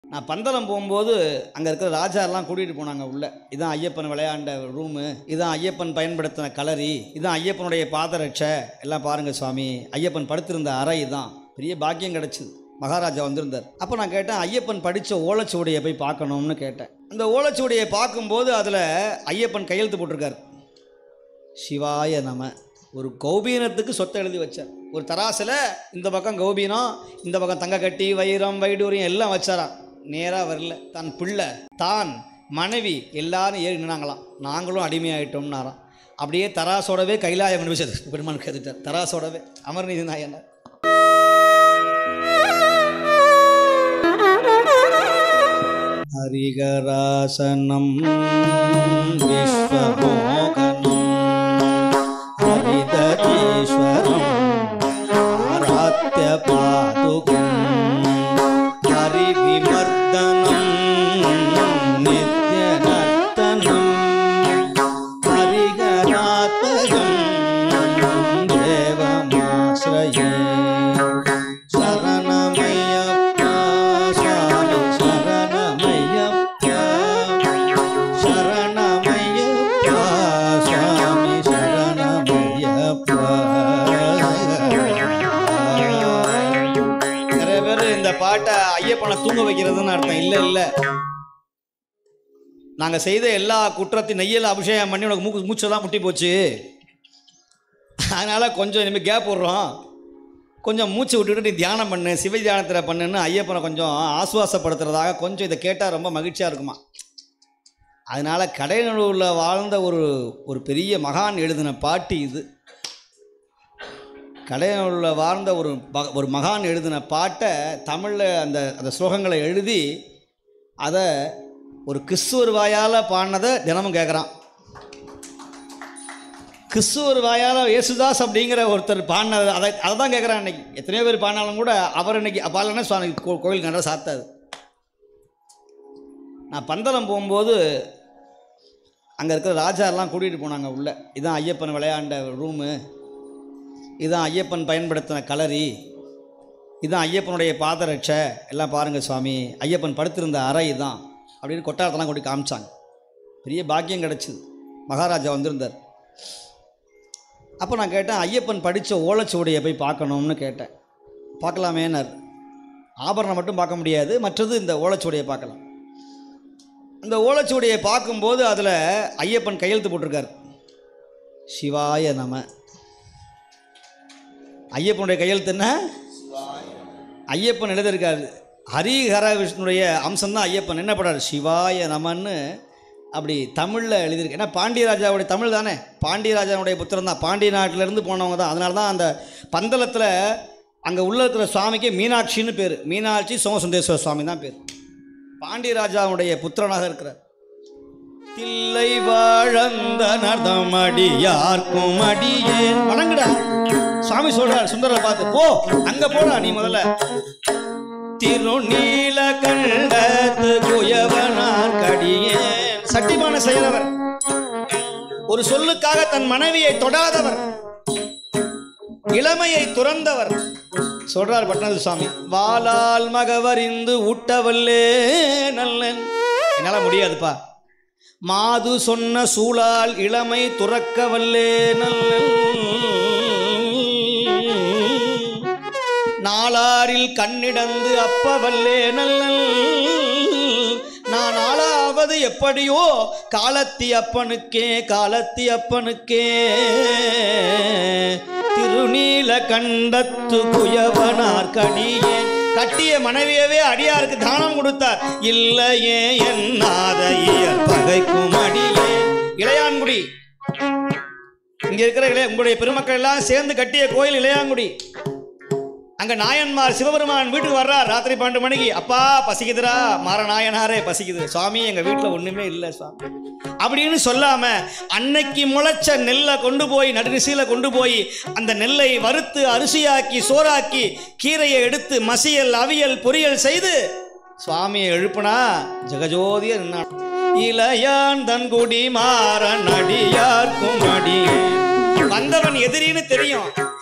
நான் பந்தளம் போகும்போது அங்கே இருக்கிற ராஜாலாம் கூட்டிகிட்டு போனாங்க உள்ள இதான் ஐயப்பன் விளையாண்ட ரூமு இதான் ஐயப்பன் பயன்படுத்தின கலரி இதான் ஐயப்பனுடைய பாதரட்சை எல்லாம் பாருங்கள் சுவாமி ஐயப்பன் படுத்திருந்த அறை தான் பெரிய பாக்கியம் கிடச்சிது மகாராஜா வந்திருந்தார் அப்போ நான் கேட்டேன் ஐயப்பன் படித்த ஓலைச்சுவடியை போய் பார்க்கணும்னு கேட்டேன் அந்த ஓலைச்சுவடியை பார்க்கும்போது அதில் ஐயப்பன் கையெழுத்து போட்டிருக்கார் சிவாய நம ஒரு கௌபீனத்துக்கு சொத்தை எழுதி வச்சார் ஒரு தராசில் இந்த பக்கம் கௌபீனம் இந்த பக்கம் தங்க கட்டி வைரம் வைடூரியம் எல்லாம் வச்சாராம் நேராக வரல தன் பிள்ளை தான் மனைவி எல்லாரும் ஏறி நின்னாங்களாம் நாங்களும் அடிமையாயிட்டோம்னாராம் அப்படியே தராசோடவே கைலாயம் அனுபவிச்சது பெருமான் கேட்டுட்டார் தராசோடவே அமர்நீதி நாயனர் ஹரிகராசனம் விஸ்வமோகனம் ஹரிதீஸ்வரம் ஆராத்ய பாதுகம் ஹரிவிமர்தனம் நித்யநர்த்தனம் ஹரிகராத்மகம் தேவமாஸ்ரயே சரணமய்யப்பா சுவாமி சரணமய்யப்பா சரணமய்யப்பா சுவாமி சரணமய்யப்பா நிறைய பேர் இந்த பாட்டை ஐயப்பனை தூங்க வைக்கிறதுன்னு அர்த்தம் இல்லை இல்லை நாங்கள் செய்த எல்லா குற்றத்தையும் நெய்யில் அபிஷேகம் பண்ணி உனக்கு மூக்கு மூச்செல்லாம் முட்டி போச்சு அதனால் கொஞ்சம் இனிமேல் கேப் விட்றோம் கொஞ்சம் மூச்சு விட்டுட்டு நீ தியானம் பண்ணு சிவ தியானத்தில் பண்ணுன்னு ஐயப்பனை கொஞ்சம் ஆசுவாசப்படுத்துறதாக கொஞ்சம் இதை கேட்டால் ரொம்ப மகிழ்ச்சியாக இருக்குமா அதனால் கடைநல்லூரில் வாழ்ந்த ஒரு ஒரு பெரிய மகான் எழுதின பாட்டு இது கடைநல்லூரில் வாழ்ந்த ஒரு ப- ஒரு மகான் எழுதின பாட்டை தமிழில் அந்த அந்த ஸ்லோகங்களை எழுதி அதை ஒரு கிறிஸ்துவர் வாயால் பாடினதை தினமும் கேட்குறான் கிறிஸ்துவர் வாயால் இயேசுதாஸ் அப்படிங்கிற ஒருத்தர் பாடினது அதை அதை தான் கேட்குறான் இன்னைக்கு எத்தனையோ பேர் பாடினாலும் கூட அவர் இன்னைக்கு பாலன சுவாமி கோ கோவில் கண்டா சாத்தாது நான் பந்தளம் போகும்போது அங்கே இருக்கிற ராஜாலாம் கூட்டிகிட்டு போனாங்க உள்ள இதான் ஐயப்பன் விளையாண்ட ரூமு இதான் ஐயப்பன் பயன்படுத்தின கலரி இதான் ஐயப்பனுடைய பாதரட்சை எல்லாம் பாருங்கள் சுவாமி ஐயப்பன் படுத்திருந்த அறை தான் அப்படின்னு கொட்டாரத்தெல்லாம் கொண்டு காமிச்சாங்க பெரிய பாக்கியம் கிடச்சிது மகாராஜா வந்திருந்தார் அப்போ நான் கேட்டேன் ஐயப்பன் படித்த ஓலைச்சுவடியை போய் பார்க்கணும்னு கேட்டேன் பார்க்கலாமேனார் ஆபரணம் மட்டும் பார்க்க முடியாது மற்றது இந்த ஓலைச்சுவடியை பார்க்கலாம் அந்த ஓலைச்சுவடியை பார்க்கும்போது அதில் ஐயப்பன் கையெழுத்து போட்டிருக்கார் சிவாய நம ஐயப்பனுடைய கையெழுத்து என்ன ஐயப்பன் எழுதியிருக்காரு ஹரிஹர விஷ்ணுடைய அம்சம்தான் ஐயப்பன் என்ன பண்றாரு சிவாய நமன்னு அப்படி தமிழில் எழுதியிருக்கு ஏன்னா பாண்டியராஜாவுடைய தமிழ் தானே பாண்டியராஜாவுடைய புத்திரம் தான் பாண்டிய நாட்டிலேருந்து போனவங்க தான் அதனால தான் அந்த பந்தளத்தில் அங்கே உள்ள இருக்கிற சுவாமிக்கு மீனாட்சின்னு பேர் மீனாட்சி சோமசுந்தேஸ்வர சுவாமி தான் பேர் பாண்டியராஜாவுடைய புத்திரனாக இருக்கிறார் தில்லை வாழந்த நர்தம் அடியார்க்கும் அடியேன் வணங்குடா சுவாமி சொல்றார் சுந்தரரை பார்த்து போ அங்க போடா நீ முதல்ல திருநீல கண்டத்து குயவனார் கடியேன் சட்டிமான செய்தவர் ஒரு சொல்லுக்காக தன் மனைவியை தொடாதவர் இளமையை துறந்தவர் சொல்றார் பட்னது சுவாமி வாளால் மகவரிந்து ஊட்டவல்லே நல்லன் என்னால முடியாதுப்பா மாது சொன்ன சூழால் இளமை துறக்கவல்லே நல்லன் நாளாரில் கண்ணிடந்து அப்பவல்லே நல்லல் நான் ஆளாவது எப்படியோ காலத்தி அப்பனுக்கே காலத்தி அப்பனுக்கே திருநீல கண்டத்து குயவனார் கடியே கட்டிய மனைவியவே அடியாருக்கு தானம் கொடுத்தார் இல்லையே என்னாத இயற் பகைக்கும் அடியே இளையான்குடி இங்க இருக்கிற இளைய உங்களுடைய பெருமக்கள் எல்லாம் சேர்ந்து கட்டிய கோயில் இளையாங்குடி அங்க நாயன்மார் சிவபெருமான் வீட்டுக்கு வர்றார் ராத்திரி பன்னெண்டு மணிக்கு அப்பா பசிக்குதுடா மாற நாயனாரே பசிக்குது சுவாமி எங்க வீட்டுல ஒண்ணுமே இல்லை சுவாமி அப்படின்னு சொல்லாம அன்னைக்கு முளைச்ச நெல்லை கொண்டு போய் நடுநிசையில கொண்டு போய் அந்த நெல்லை வறுத்து அரிசியாக்கி சோறாக்கி கீரையை எடுத்து மசியல் அவியல் பொரியல் செய்து சுவாமியை எழுப்புனா ஜெகஜோதிய நின்னான் இளையான் தன்குடி மாறன் அடியார்க்கும் அடியே வந்தவன் எதிரின்னு தெரியும்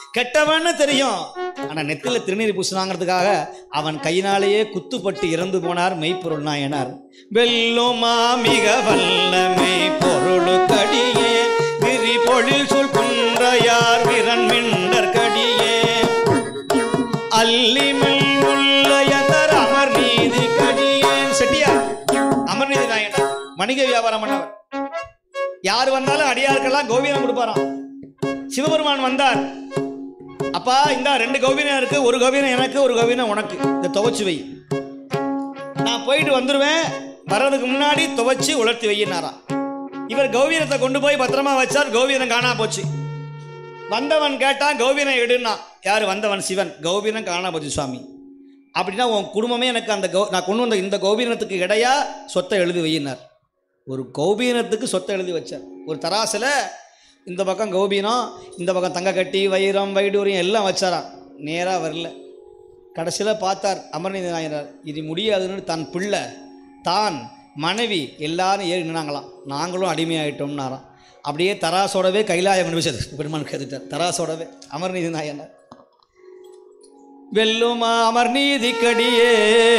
கெட்டவன்னு தெரியும் ஆனா நெத்தில திருநீர் பூசினாங்கிறதுக்காக அவன் கையினாலேயே குத்துப்பட்டு இறந்து போனார் மெய்ப்பொருள் நாயனார் வெல்லுமா மிக வல்ல மெய்ப்பொருளுக்கடியே விரி பொழில் சொல் குன்றையார் விரன் மிண்டர் கடியே அல்லிமில் உள்ளயந்தர் அமர் நீதி கடியேன் செட்டியா அமர்நீதி நாயனார் வணிக வியாபாரம் பண்ணவர் யார் வந்தாலும் அடியாருக்கெல்லாம் கோவியம் கொடுப்பாராம் சிவபெருமான் வந்தார் அப்பா இந்த ரெண்டு கோவினம் இருக்கு ஒரு கோவினம் எனக்கு ஒரு கோவினம் உனக்கு இந்த துவைச்சு வை நான் போயிட்டு வந்துடுவேன் வர்றதுக்கு முன்னாடி துவைச்சு உலர்த்தி வையினாராம் இவர் கௌவீனத்தை கொண்டு போய் பத்திரமா வச்சார் கௌவீனம் காணா போச்சு வந்தவன் கேட்டான் கௌவீனம் எடுன்னா யார் வந்தவன் சிவன் கௌவீனம் காணா போச்சு சுவாமி அப்படின்னா உன் குடும்பமே எனக்கு அந்த கௌ நான் கொண்டு வந்த இந்த கௌபீனத்துக்கு இடையா சொத்தை எழுதி வையினார் ஒரு கௌபீனத்துக்கு சொத்தை எழுதி வச்சார் ஒரு தராசில் இந்த பக்கம் கௌபீனம் இந்த பக்கம் தங்கக்கட்டி வைரம் வைடூரியம் எல்லாம் வச்சாராம் நேராக வரல கடைசியில் பார்த்தார் அமர்நீதி நாயனார் இது முடியாதுன்னு தன் பிள்ளை தான் மனைவி எல்லாரும் ஏறி நின்னாங்களாம் நாங்களும் அடிமையாயிட்டோம்னாராம் அப்படியே தராசோடவே கைலாயம் கொண்டு போய் சேர்த்து பெருமான் கேட்டுட்டார் தராசோடவே அமர்நீதி நாயனார் வெல்லுமா அமர்நீதி கடியே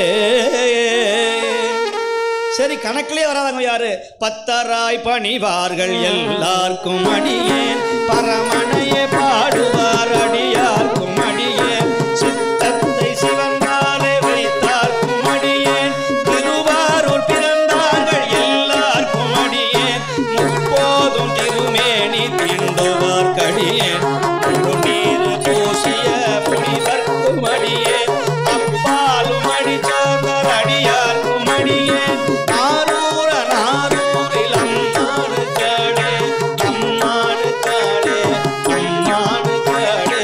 சரி கணக்கிலே வராதவங்க யாரு பத்தராய் பணிவார்கள் எல்லாருக்கும் அடியேன் பரமனையே பாடுவார் அடியார்க்கும் அடியேன் சித்தத்தை சிவனாலே வைத்தார்க்கும் அடியேன் திருவாரூர் பிறந்தார்கள் எல்லாருக்கும் அடியேன் முப்போதும் திருமேனி தீண்டுவார் கடியேன் நீர் பூசிய புனிதர்க்கும் அடியேன் அப்பாலும் அடிச்சோதர் அடியார்க்கும் அடியேன் ஆரூர நாரூரில் அம்மானு காடே அம்மானு காடே அம்மானு காடே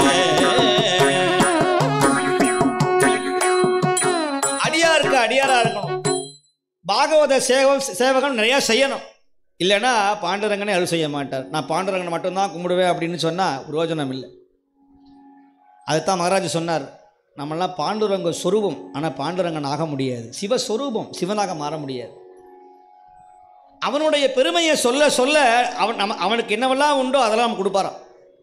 அடியாருக்கு அடியாரா இருக்கணும் பாகவத சேவம் சேவகம் நிறைய செய்யணும் இல்லைன்னா பாண்டுரங்கனே அருள் செய்ய மாட்டார் நான் பாண்டுரங்கனை மட்டும்தான் கும்பிடுவேன் அப்படின்னு சொன்னால் பிரயோஜனம் இல்லை அதுதான் மகாராஜ் சொன்னார் நம்மளாம் பாண்டுரங்க சொரூபம் ஆனால் பாண்டுரங்கன் ஆக முடியாது சிவஸ்வரூபம் சிவனாக மாற முடியாது அவனுடைய பெருமையை சொல்ல சொல்ல அவன் நம்ம அவனுக்கு என்னவெல்லாம் உண்டோ அதெல்லாம் நம்ம கொடுப்பாராம்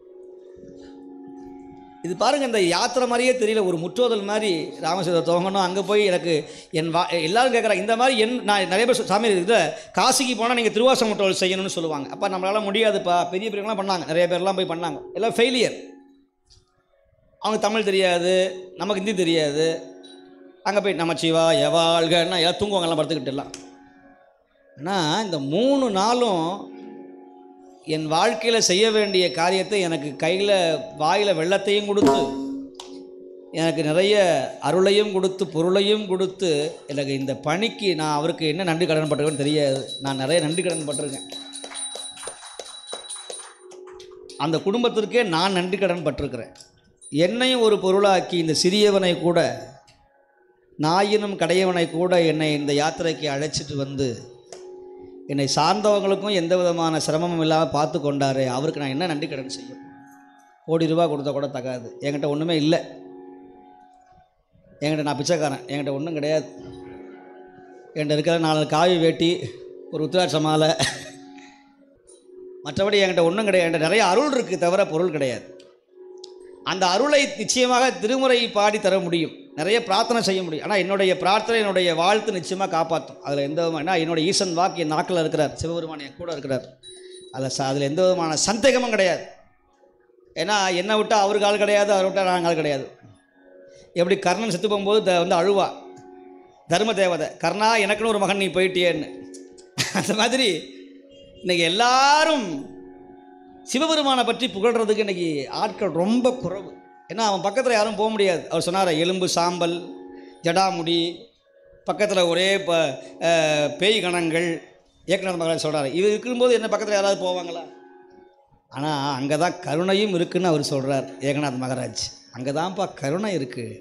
இது பாருங்க இந்த யாத்திரை மாதிரியே தெரியல ஒரு முற்றோதல் மாதிரி ராமசேதர் துவங்கணும் அங்கே போய் எனக்கு என் வா எல்லாரும் கேட்குறாங்க இந்த மாதிரி என் நான் நிறைய பேர் சொ- சாமி இதில் காசிக்கு போனால் நீங்கள் திருவாச முற்றோதல் செய்யணும்னு சொல்லுவாங்க அப்போ நம்மளால முடியாதுப்பா பெரிய பெரியவங்களாம் பண்ணாங்க நிறைய பேர்லாம் போய் பண்ணாங்க எல்லாம் ஃபெயிலியர் அவங்க தமிழ் தெரியாது நமக்கு ஹிந்தி தெரியாது அங்கே போய் நம்ம சிவா எவாழ்கன்னா எல்லாம் தூங்குவாங்க எல்லாம் படுத்துக்கிட்டு எல்லாம் ஆனால் இந்த மூணு நாளும் என் வாழ்க்கையில் செய்ய வேண்டிய காரியத்தை எனக்கு கையில் வாயில் வெள்ளத்தையும் கொடுத்து எனக்கு நிறைய அருளையும் கொடுத்து பொருளையும் கொடுத்து எனக்கு இந்த பணிக்கு நான் அவருக்கு என்ன நன்றி கடன் பட்டிருக்கேன்னு தெரியாது நான் நிறைய நன்றி கடன் பட்டிருக்கேன் அந்த குடும்பத்திற்கே நான் நன்றி கடன் பட்டிருக்கிறேன் என்னையும் ஒரு பொருளாக்கி இந்த சிறியவனை கூட நாயினும் கடையவனை கூட என்னை இந்த யாத்திரைக்கு அழைச்சிட்டு வந்து என்னை சார்ந்தவங்களுக்கும் எந்த விதமான சிரமமும் இல்லாமல் பார்த்து கொண்டாரு அவருக்கு நான் என்ன நன்றி கடன் செய்யும் கோடி ரூபா கொடுத்தா கூட தகாது என்கிட்ட ஒன்றுமே இல்லை என்கிட்ட நான் பிச்சைக்காரன் என்கிட்ட ஒன்றும் கிடையாது என்கிட்ட இருக்கிற நாலு காவி வேட்டி ஒரு உத்திராட்ச மாலை மற்றபடி என்கிட்ட ஒன்றும் கிடையாது என்கிட்ட நிறைய அருள் இருக்குது தவிர பொருள் கிடையாது அந்த அருளை நிச்சயமாக திருமுறை பாடி தர முடியும் நிறைய பிரார்த்தனை செய்ய முடியும் ஆனால் என்னுடைய பிரார்த்தனை என்னுடைய வாழ்த்து நிச்சயமாக காப்பாற்றும் அதில் எந்த விதமான என்னுடைய ஈசன் வாக்கு என் நாக்கில் இருக்கிறார் சிவபெருமான் என் கூட இருக்கிறார் அதில் ச அதில் எந்த விதமான சந்தேகமும் கிடையாது ஏன்னா என்னை விட்டால் அவருக்கு ஆள் கிடையாது அவரை விட்டால் நாங்கள் ஆள் கிடையாது எப்படி கர்ணன் செத்து போகும்போது த- வந்து அழுவா தர்ம தேவதை கர்ணா எனக்குன்னு ஒரு மகன் நீ போயிட்டியேன்னு அந்த மாதிரி இன்னைக்கு எல்லாரும் சிவபெருமானை பற்றி புகழ்றதுக்கு இன்னைக்கு ஆட்கள் ரொம்ப குறைவு ஏன்னா அவன் பக்கத்தில் யாரும் போக முடியாது அவர் சொன்னார் எலும்பு சாம்பல் ஜடாமுடி பக்கத்தில் ஒரே ப அஹ், பேய் கணங்கள் ஏக்கநாத மகாராஜ் சொல்கிறார் இது இருக்கும்போது என்ன பக்கத்தில் யாராவது போவாங்களா ஆனால் அங்கே தான் கருணையும் இருக்குன்னு அவர் சொல்கிறார் ஏகநாத் மகாராஜ் அங்கே தான்ப்பா கருணை இருக்குது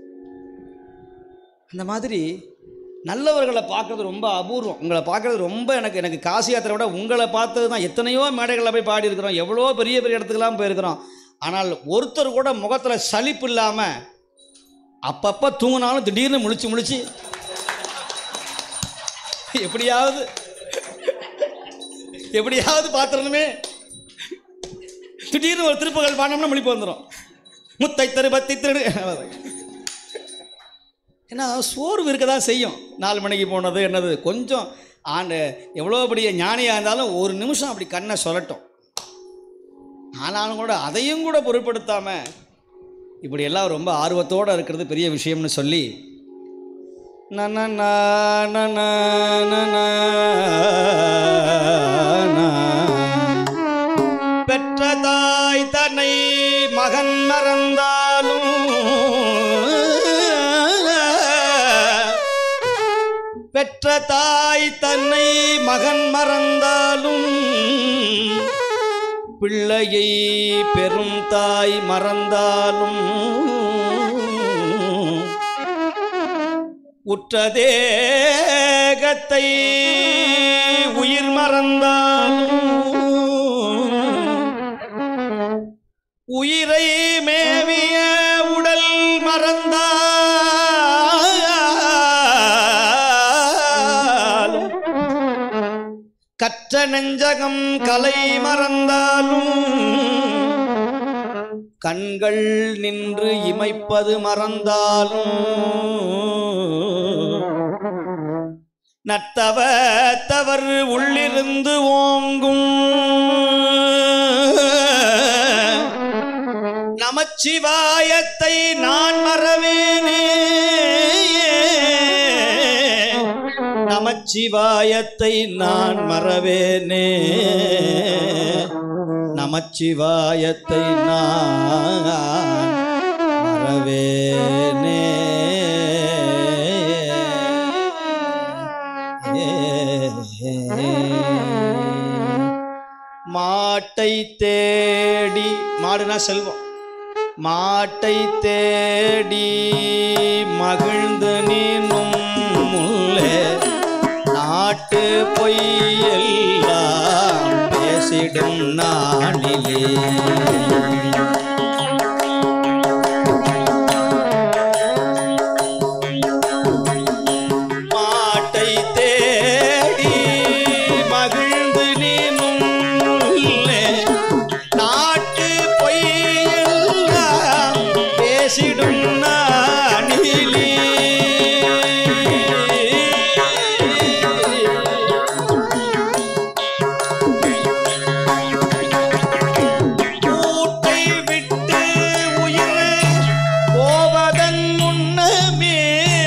அந்த மாதிரி நல்லவர்களை பார்க்கறது ரொம்ப அபூர்வம் உங்களை பார்க்கறது ரொம்ப எனக்கு எனக்கு காசி யாத்திரை விட உங்களை பார்த்தது தான் எத்தனையோ மேடைகளில் போய் பாடி இருக்கிறோம் எவ்வளோ பெரிய பெரிய இடத்துக்கெல்லாம் போயிருக்கிறோம் ஆனால் ஒருத்தர் கூட முகத்தில் சலிப்பு இல்லாமல் அப்பப்போ தூங்கினாலும் திடீர்னு முழிச்சு முழிச்சு எப்படியாவது எப்படியாவது பார்த்துடணுமே திடீர்னு ஒரு திருப்புகள் பாடினோம்னா முழிப்பு வந்துடும் முத்தை தரு பத்தி திரு ஏன்னா சோர்வு இருக்க தான் செய்யும் நாலு மணிக்கு போனது என்னது கொஞ்சம் ஆண்டு எவ்வளோ பெரிய ஞானியாக இருந்தாலும் ஒரு நிமிஷம் அப்படி கண்ணை சொல்லட்டும் ஆனாலும் கூட அதையும் கூட பொருட்படுத்தாமல் இப்படி எல்லாம் ரொம்ப ஆர்வத்தோடு இருக்கிறது பெரிய விஷயம்னு சொல்லி நன நா நன நன நா. பெற்ற தாய் தன்னை மகன் மறந்தாலும் பெற்ற தாய் தன்னை மகன் மறந்தாலும் பிள்ளையை பெரும் தாய் மறந்தாலும் உற்றதேகத்தை உயிர் மறந்தாலும் உயிரை மேவிய உடல் மறந்தாலும் கற்ற நெஞ்சகம் கலை மறந்தாலும் கண்கள் நின்று இமைப்பது மறந்தாலும் நத்தவ தவர் உள்ளிருந்து ஓங்கும் நமச்சிவாயத்தை நான் மறவேனே நமச்சிவாயத்தை நான் மறவேனே நமச்சிவாயத்தை நான் மறவேனே மாட்டை தேடி மாடுனா செல்வம் மாட்டை தேடி மகிழ்ந்து நீனும் முல்லே நாட்டு பொய்யெல்லாம் பேசிடும் நாளிலே மாட்டை தேடி மகிழ்ந்து நீனும் முல்லே நாட்டு பொய்யெல்லாம் பேசிடும் நாளிலே கூட்டை விட்டு உயிர் போவதன் முன்னமே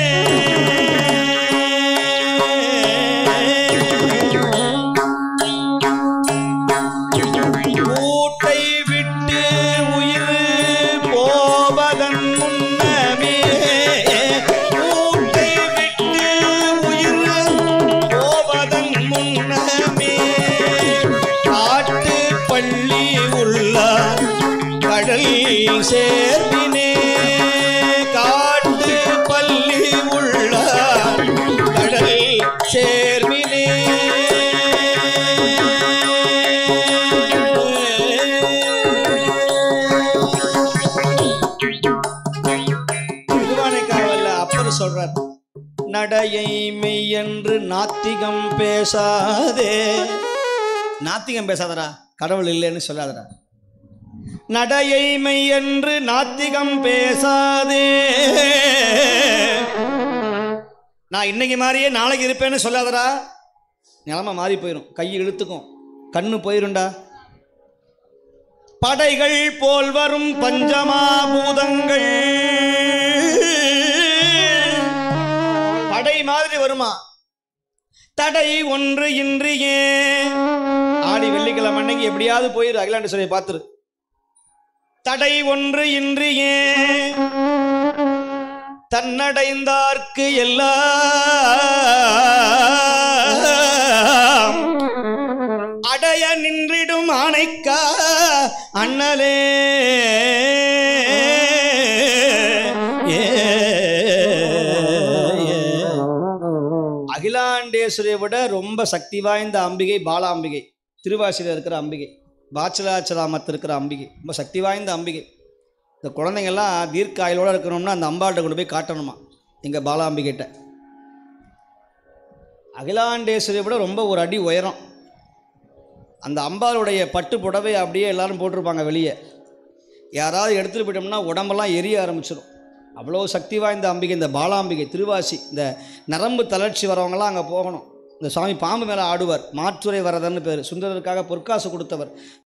கூட்டை விட்டு உயிர் போவதன் முன்னமே கூட்டை விட்டு உயிர் போவதன் முன்னமே காட்டு பள்ளி உள்ளார் கடல் சேர்வினே காட்டு பள்ளி உள்ளார் கடல் சேர்வினே திருவானைக்காவல்ல அப்பர் சொல்றார் நடையை மெய் என்று நாத்திகம் பேசாதே நாத்திகம் பேசாதடா கடவுள் இல்லைன்னு சொல்லாதடா நடையை மெய் என்று நாத்திகம் பேசாதே நான் இன்னைக்கு மாதிரியே நாளைக்கு இருப்பேன்னு சொல்லாதடா நிலமை மாறி போயிடும் கை இழுத்துக்கும் கண்ணு போயிரும்டா படைகள் போல் வரும் பஞ்சமா பூதங்கள் படை மாதிரி வருமா தடை ஒன்று இன்றியே ஆடி வெள்ளிக்கிழமை அன்னைக்கு எப்படியாவது போயிரு அகிலாண்டேஸ்வரியை பார்த்துரு தடை ஒன்று இன்றியே தன்னடைந்தார்க்கு எல்லாம் அடைய நின்றிடும் ஆணைக்கா அண்ணலே ஏ, ஏ. அகிலாண்டேஸ்வரியை விட ரொம்ப சக்தி வாய்ந்த அம்பிகை பாலாம்பிகை திருவாசியில் இருக்கிற அம்பிகை பாச்சலாச்சலாமத்தில் இருக்கிற அம்பிகை ரொம்ப சக்தி வாய்ந்த அம்பிகை இந்த குழந்தைங்கள்லாம் தீர்க்க ஆயுளோட இருக்கணும்னா அந்த அம்பாள்கிட்ட கொண்டு போய் காட்டணுமா எங்கள் பாலாம்பிகிட்ட அகிலாண்டேஸ்வரியை விட ரொம்ப ஒரு அடி உயரம் அந்த அம்பாளுடைய பட்டு புடவை அப்படியே எல்லாரும் போட்டிருப்பாங்க வெளியே யாராவது எடுத்துகிட்டு போயிட்டோம்னா உடம்பெல்லாம் எரிய ஆரம்பிச்சிடும் அவ்வளோ சக்தி வாய்ந்த அம்பிகை இந்த பாலாம்பிகை திருவாசி இந்த நரம்பு தளர்ச்சி வரவங்களாம் அங்கே போகணும் இந்த சுவாமி பாம்பு மேலே ஆடுவார் மாற்றுரை வரதன்னு பேர் சுந்தரருக்காக பொற்காசு கொடுத்தவர்